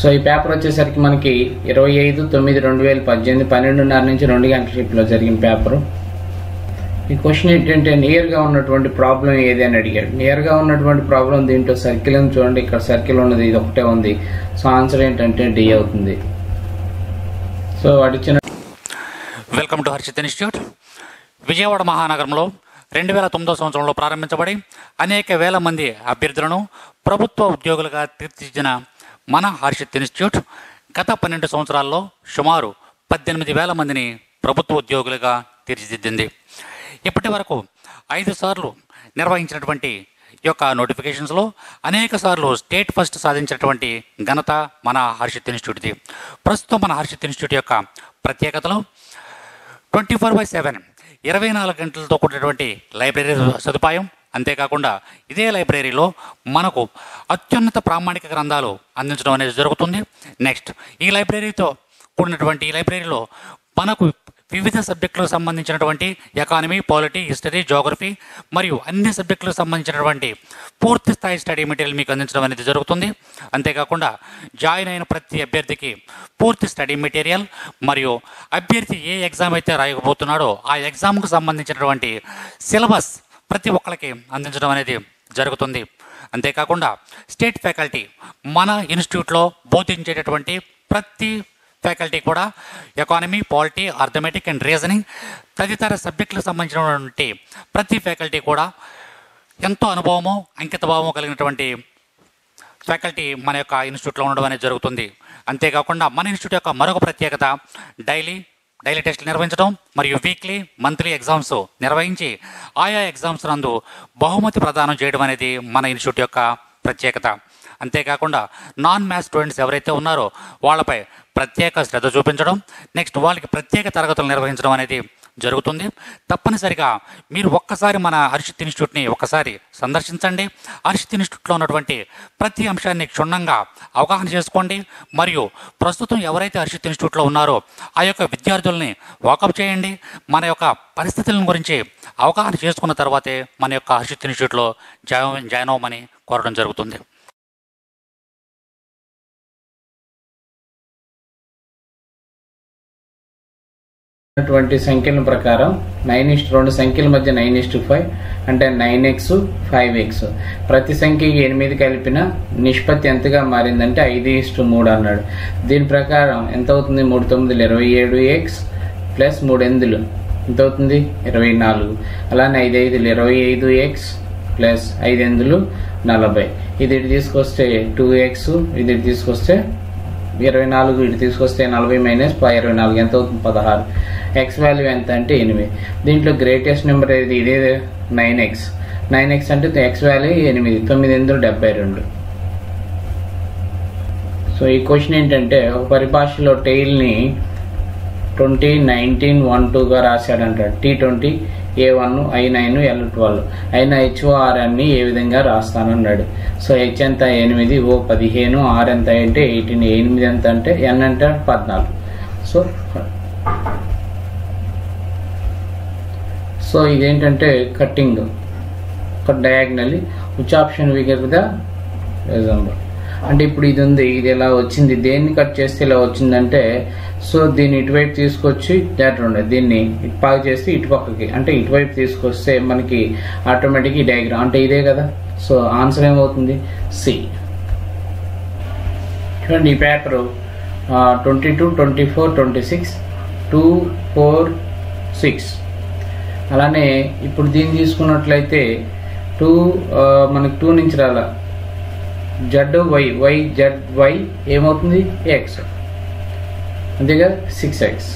So ఈ paper వచ్చేసరికి మనకి ఇరవై ఐదు తొమ్మిది రెండు వేల పద్దెనిమిది పన్నెండున్నర నుంచి రెండు గంటల షిప్లో జరిగిన పేపరు ఈ క్వశ్చన్ ఏంటంటే నియర్గా ఉన్నటువంటి ప్రాబ్లం ఏది అని అడిగాడు నియర్గా ఉన్నటువంటి ప్రాబ్లం దీంట్లో సర్కిల్ అని చూడండి ఇక్కడ సర్కిల్ ఉన్నది ఇది ఒకటే ఉంది సో ఆన్సర్ ఏంటంటే డి అవుతుంది సో అడిచిన welcome to Harshith institute Vijayawada మహానగరంలో రెండు వేల తొమ్మిదో సంవత్సరంలో ప్రారంభించబడి అనేక వేల మంది అభ్యర్థులను ప్రభుత్వ ఉద్యోగులుగా తీర్చిదిద్దిన మన హర్షిత్ ఇన్స్టిట్యూట్ గత పన్నెండు సంవత్సరాల్లో సుమారు పద్దెనిమిది వేల మందిని ప్రభుత్వ ఉద్యోగులుగా తీర్చిదిద్దింది ఇప్పటి వరకు ఐదు సార్లు నిర్వహించినటువంటి ఈ యొక్క నోటిఫికేషన్స్లో అనేక సార్లు స్టేట్ ఫస్ట్ సాధించినటువంటి ఘనత మన హర్షిత్ ఇన్స్టిట్యూట్ది ప్రస్తుతం మన హర్షిత్ ఇన్స్టిట్యూట్ యొక్క ప్రత్యేకతలు ట్వంటీ ఫోర్ బై సెవెన్ ఇరవై నాలుగు గంటలతో కూడినటువంటి లైబ్రరీ సదుపాయం అంతేకాకుండా ఇదే లైబ్రరీలో మనకు అత్యున్నత ప్రామాణిక గ్రంథాలు అందించడం అనేది జరుగుతుంది నెక్స్ట్ ఈ లైబ్రరీతో కూడినటువంటి ఈ లైబ్రరీలో మనకు వివిధ సబ్జెక్టులకు సంబంధించినటువంటి ఎకానమీ పాలిటీ హిస్టరీ జోగ్రఫీ మరియు అన్ని సబ్జెక్టులకు సంబంధించినటువంటి పూర్తి స్థాయి స్టడీ మెటీరియల్ మీకు అందించడం అనేది జరుగుతుంది అంతేకాకుండా జాయిన్ అయిన ప్రతి అభ్యర్థికి పూర్తి స్టడీ మెటీరియల్ మరియు అభ్యర్థి ఏ ఎగ్జామ్ అయితే రాయకపోతున్నాడో ఆ ఎగ్జామ్కు సంబంధించినటువంటి సిలబస్ ప్రతి ఒక్కరికి అందించడం అనేది జరుగుతుంది అంతేకాకుండా స్టేట్ ఫ్యాకల్టీ మన ఇన్స్టిట్యూట్లో బోధించేటటువంటి ప్రతి ఫ్యాకల్టీ కూడా economy polity arithmetic and reasoning తదితర సబ్జెక్టులకు సంబంధించినటువంటి ప్రతి ఫ్యాకల్టీ కూడా ఎంతో అనుభవము అంకితభావము కలిగినటువంటి ఫ్యాకల్టీ మన యొక్క ఇన్స్టిట్యూట్లో ఉండడం అనేది జరుగుతుంది అంతేకాకుండా మన ఇన్స్టిట్యూట్ యొక్క మరొక ప్రత్యేకత డైలీ డైలీ టెస్టులు నిర్వహించడం మరియు వీక్లీ మంత్లీ ఎగ్జామ్స్ నిర్వహించి ఆయా ఎగ్జామ్స్ నందు బహుమతి ప్రదానం చేయడం అనేది మన ఇన్స్టిట్యూట్ యొక్క ప్రత్యేకత అంతేకాకుండా నాన్ మ్యాథ్స్ స్టూడెంట్స్ ఎవరైతే ఉన్నారో వాళ్ళపై ప్రత్యేక శ్రద్ధ చూపించడం నెక్స్ట్ వాళ్ళకి ప్రత్యేక తరగతులు నిర్వహించడం అనేది జరుగుతుంది తప్పనిసరిగా మీరు ఒక్కసారి మన హర్షిత్ ఇన్స్టిట్యూట్ని ఒక్కసారి సందర్శించండి హర్షిత్ ఇన్స్టిట్యూట్లో ఉన్నటువంటి ప్రతి అంశాన్ని క్షుణ్ణంగా అవగాహన చేసుకోండి మరియు ప్రస్తుతం ఎవరైతే హర్షిత్ ఇన్స్టిట్యూట్లో ఉన్నారో ఆ యొక్క విద్యార్థుల్ని వాకప్ చేయండి మన యొక్క పరిస్థితుల గురించి అవగాహన చేసుకున్న తర్వాతే మన యొక్క హర్షిత్ ఇన్స్టిట్యూట్లో జాయిన్ జాయిన్ అవ్వమని కోరడం జరుగుతుంది ఉన్నటువంటి సంఖ్యల ప్రకారం నైన్ ఇస్ట్ రెండు సంఖ్యల మధ్య నైన్ ఇస్ట్ ఫైవ్ అంటే నైన్ ఎక్స్ ఫైవ్ ఎక్స్ ప్రతి సంఖ్యకి ఎనిమిది కలిపిన నిష్పత్తి ఎంతగా మారిందంటే ఐదు ఇస్టు మూడు అన్నాడు దీని ప్రకారం ఎంత అవుతుంది మూడు తొమ్మిదిలు ఇరవై ఏడు ఎక్స్ ప్లస్ మూడు ఎనిమిదిలు ఎంత అవుతుంది ఇరవై నాలుగు అలానే ఐదు ఐదులు ఇరవై ఐదు ఎక్స్ ప్లస్ ఐదు ఎనిమిదిలు నలభై ఇది ఇటు తీసుకొస్తే టూ ఎక్స్ ఇది ఇటు తీసుకొస్తే ఇరవై నాలుగు ఇటు తీసుకొస్తే నలభై మైనస్ ఇరవై నాలుగు ఎంత అవుతుంది పదహారు ఎక్స్ వాల్యూ ఎంత అంటే ఎనిమిది దీంట్లో గ్రేటెస్ట్ నెంబర్ ఏది ఇదే నైన్ ఎక్స్ నైన్ ఎక్స్ అంటే ఎక్స్ వాల్యూ ఎనిమిది తొమ్మిది ఎనిమిది డెబ్బై రెండు సో ఈ క్వశ్చన్ ఏంటంటే ఒక పరిభాషలో టైల్ని ట్వంటీ నైన్టీన్ వన్ టూగా రాశాడంటాడు T twenty A one I nine L twelve అయిన హెచ్ఓఆర్ అన్ని ఏ విధంగా రాస్తానన్నాడు సో హెచ్ ఎంత ఎనిమిది ఓ పదిహేను ఆర్ ఎంత అంటే ఎయిటీన్ ఎనిమిది ఎంత అంటే ఎన్ అంటే పద్నాలుగు సో సో ఇదేంటంటే కట్టింగ్ ఒక డయాగ్నలీ విచ్ ఆప్షన్ విగర్ ద ఎగ్జాంపుల్ అంటే ఇప్పుడు ఇది ఉంది ఇది ఎలా వచ్చింది దేన్ని కట్ చేస్తే ఇలా వచ్చిందంటే సో దీన్ని ఇటువైపు తీసుకొచ్చి దాట్ ఉండదు దీన్ని ఇటు పాక్ చేస్తే ఇటు పక్కకి అంటే ఇటువైపు తీసుకొస్తే మనకి ఆటోమేటిక్ ఈ డయాగ్రామ్ అంటే ఇదే కదా సో ఆన్సర్ ఏమవుతుంది సి చూడండి ఈ paper twenty two twenty four twenty six two four six అలానే ఇప్పుడు దీన్ని తీసుకున్నట్లయితే టూ మనకి టూ నుంచి రాల Z Y Y Z Y ఏమవుతుంది ఎక్స్ అంతే కదా సిక్స్ ఎక్స్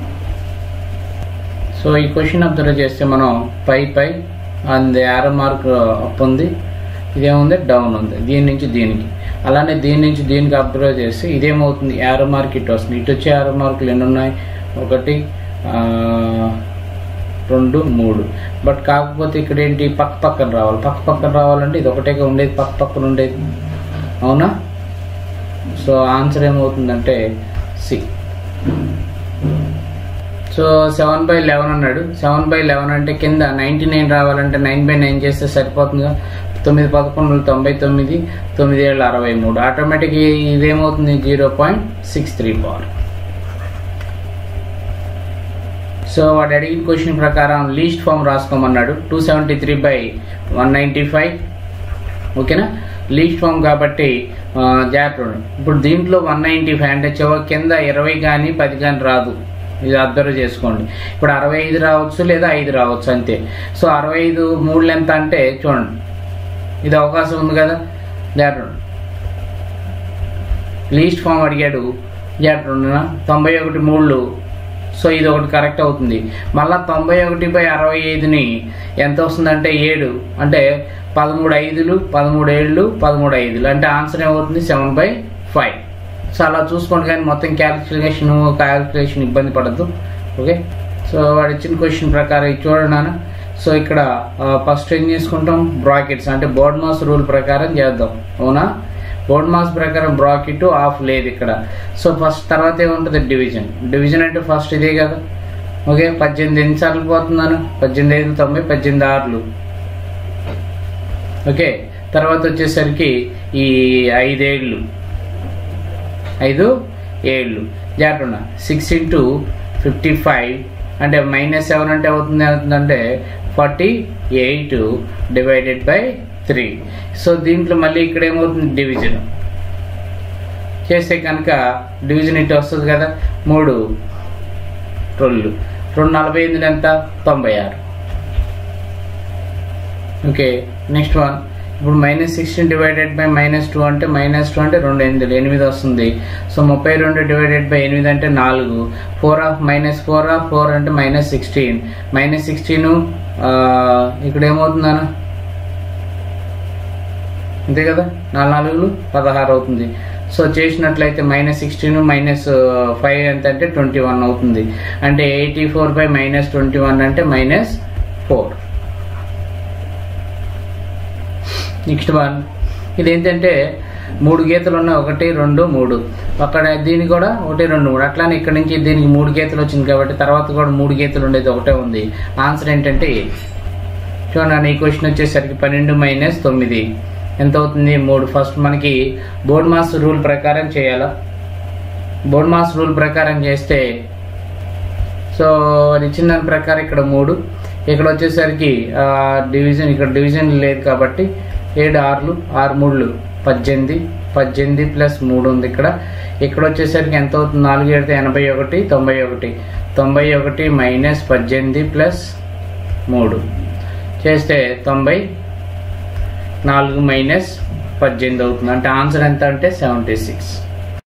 సో ఈ క్వశ్చన్ అబ్జర్వ్ చేస్తే మనం పై పై అండ్ యారో మార్క్ అప్ ఉంది ఇదేముంది డౌన్ ఉంది దీని నుంచి దీనికి అలానే దీని నుంచి దీనికి అబ్జర్వ్ చేస్తే ఇదేమవుతుంది యారో మార్క్ ఇటు వస్తుంది ఇటు వచ్చే యారో మార్కులు ఎన్ని ఉన్నాయి ఒకటి ఆ, రెండు మూడు బట్ కాకపోతే ఇక్కడ ఏంటి పక్క పక్కన రావాలి పక్క పక్కన రావాలంటే ఇది ఒకటేగా ఉండేది పక్క పక్కన ఉండేది అవునా సో ఆన్సర్ ఏమవుతుందంటే C so seven by eleven అన్నాడు సెవెన్ బై లెవెన్ అంటే కింద నైంటీ నైన్ రావాలంటే నైన్ బై నైన్ చేస్తే సరిపోతుందిగా తొమ్మిది పదకొండు తొంభై తొమ్మిది తొమ్మిది ఏళ్ళు అరవై మూడు ఆటోమేటిక్ ఇదేమవుతుంది zero point six three power so వాడు అడిగిన క్వశ్చన్ ప్రకారం లీస్ట్ ఫామ్ రాసుకోమన్నాడు two seventy three by one ninety five ఓకేనా లీస్ట్ ఫామ్ కాబట్టి ఆ, జాగ్రత్త ఉండండి. ఇప్పుడు దీంట్లో వన్ నైంటీ ఫైవ్ అంటే చివరి కింద ఇరవై కానీ పది కానీ రాదు ఇది అబ్జర్వ్ చేసుకోండి ఇప్పుడు అరవై ఐదు రావచ్చు లేదా ఐదు రావచ్చు అంతే సో అరవై ఐదు మూడు ఎంత అంటే చూడండి ఇది అవకాశం ఉంది కదా జాగ్రత్త ఉండండి. లీస్ట్ ఫామ్ అడిగాడు జాగ్రత్త ఉండనా తొంభై ఒకటి మూడు సో ఇది ఒకటి కరెక్ట్ అవుతుంది మళ్ళీ తొంభై ఒకటి బై అరవై ఐదుని ఎంత వస్తుందంటే ఏడు అంటే పదమూడు ఐదులు పదమూడు ఏళ్ళు పదమూడు ఐదులు అంటే ఆన్సర్ ఏమవుతుంది సెవెన్ బై ఫైవ్ సో అలా చూసుకోండి కానీ మొత్తం క్యాలిక్యులేషన్ క్యాలిక్యులేషన్ ఇబ్బంది పడద్దు ఓకే సో వాడు ఇచ్చిన క్వశ్చన్ ప్రకారం ఇది చూడండి నాన్న సో ఇక్కడ ఫస్ట్ ఏం చేసుకుంటాం బ్రాకెట్స్ అంటే బోర్డ్ మాస్ రూల్ ప్రకారం చేద్దాం అవునా బోర్డ్ మాస్ ప్రకారం బ్రాకెట్ ఆఫ్ లేదు ఇక్కడ సో ఫస్ట్ తర్వాత ఏముంటుంది డివిజన్ డివిజన్ అంటే ఫస్ట్ ఇదే కదా ఓకే పద్దెనిమిది ఎన్నిసార్లు పోతున్నాను పద్దెనిమిది ఐదు తొంభై పద్దెనిమిది ఆరులు ఓకే తర్వాత వచ్చేసరికి ఈ ఐదేళ్ళు ఐదు ఏళ్ళు జాగ్రత్త సిక్స్ ఇంటూ ఫిఫ్టీ ఫైవ్ అంటే మైనస్ సెవెన్ అంటే అవుతుంది అవుతుందంటే forty eight divided by three so దీంట్లో మళ్ళీ ఇక్కడ ఏమవుతుంది డివిజన్ చేస్తే కనుక డివిజన్ ఇటు వస్తుంది కదా మూడు రెండు రెండు నలభై ఎనిమిది ఎంత తొంభై ఆరు ఓకే నెక్స్ట్ వన్ ఇప్పుడు minus sixteen divided by minus two అంటే మైనస్ టూ అంటే రెండు ఎనిమిది ఎనిమిది వస్తుంది సో ముప్పై రెండు డివైడెడ్ బై ఎనిమిది అంటే నాలుగు four of minus four of four అంటే మైనస్ సిక్స్టీన్ మైనస్ సిక్స్టీన్ ఇక్కడ ఏమవుతుందన్న అంతే కదా నాలుగు నాలుగులు పదహారు అవుతుంది సో చేసినట్లయితే మైనస్ సిక్స్టీన్ మైనస్ ఫైవ్ ఎంత అంటే ట్వంటీ వన్ అవుతుంది అంటే eighty four by minus twenty one అంటే మైనస్ ఫోర్ నెక్స్ట్ వన్ ఇది ఏంటంటే మూడు గీతలు ఉన్నాయి ఒకటి రెండు మూడు అక్కడ దీనికి కూడా ఒకటి రెండు మూడు అట్లానే ఇక్కడ నుంచి దీనికి మూడు గీతలు వచ్చింది కాబట్టి తర్వాత కూడా మూడు గీతలు ఉండేది ఒకటే ఉంది ఆన్సర్ ఏంటంటే ఏ. చూడండి ఈ క్వశ్చన్ వచ్చేసరికి పన్నెండు మైనస్ తొమ్మిది ఎంత అవుతుంది మూడు ఫస్ట్ మనకి బోర్డ్ మాస్ రూల్ ప్రకారం చేయాలా బోర్డ్ మాస్ రూల్ ప్రకారం చేస్తే సో అది ఇచ్చిన దాని ప్రకారం ఇక్కడ మూడు ఇక్కడ వచ్చేసరికి ఆ, డివిజన్ ఇక్కడ డివిజన్ లేదు కాబట్టి ఏడు ఆరులు ఆరు మూడులు పద్దెనిమిది పద్దెనిమిది ప్లస్ మూడు ఉంది ఇక్కడ ఇక్కడ వచ్చేసరికి ఎంత అవుతుంది నాలుగు ఏడితే ఎనభై ఒకటి తొంభై ఒకటి తొంభై ఒకటి మైనస్ పద్దెనిమిది ప్లస్ మూడు చేస్తే తొంభై నాలుగు మైనస్ పద్దెనిమిది అవుతుంది అంటే ఆన్సర్ ఎంత అంటే సెవెంటీ సిక్స్